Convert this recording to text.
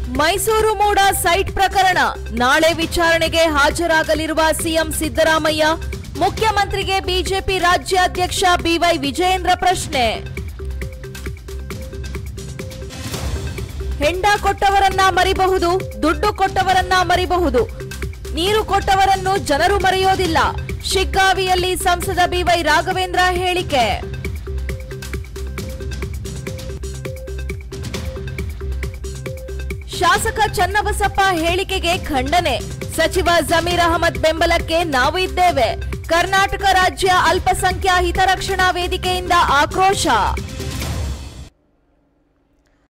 ಮೈಸೂರು ಮೂಡ site ಪ್ರಕರಣ ನಾಳೆ ವಿಚಾರಣೆಗೆ ಹಾಜರಾಗಲಿರುವ ಸಿಎಂ ಸಿದ್ದರಾಮಯ್ಯ ಮುಖ್ಯಮಂತ್ರಿಗೆ ಬಿಜೆಪಿ ರಾಜ್ಯಾಧ್ಯಕ್ಷ ಬಿವೈ ವಿಜಯೇಂದ್ರ ಪ್ರಶ್ನೆ ಹೆಂಡ ಕೊಟ್ಟವರನ್ನ ಮರಿಬಹುದು ದುಡ್ಡು ಕೊಟ್ಟವರನ್ನ ಮರಿಬಹುದು ನೀರು ಕೊಟ್ಟವರನ್ನು ಜನರು ಮರೆಯೋದಿಲ್ಲ ಶಿಗ್ಗಾವಿಯಲ್ಲಿ ಸಂಸದ ಬಿವೈ ರಾಘವೇಂದ್ರ ಹೇಳಿಕೆ ಶಾಸಕ ಚನ್ನಬಸಪ್ಪ ಹೇಳಿಕೆಗೆ ಖಂಡನೆ ಸಚಿವ ಜಮೀರ್ ಅಹಮದ್ ಬೆಂಬಲಕ್ಕೆ ನಾವು ಇದ್ದೇವೆ ಕರ್ನಾಟಕ ರಾಜ್ಯ ಅಲ್ಪಸಂಖ್ಯಾ ಹಿತರಕ್ಷಣಾ ವೇದಿಕೆಯಿಂದ ಆಕ್ರೋಶ